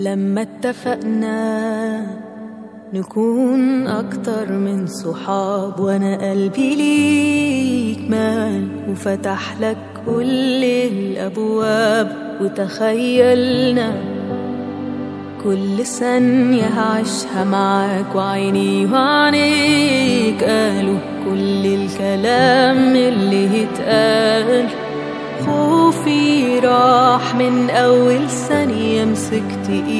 لما اتفقنا نكون أكتر من صحاب وأنا قلبي ليك مال وفتح لك كل الأبواب وتخيلنا كل ثانية هعيشها معاك وعيني وعينيك قالوا كل الكلام اللي اتقال خوفي راح من أول ثانية مسكت إيدي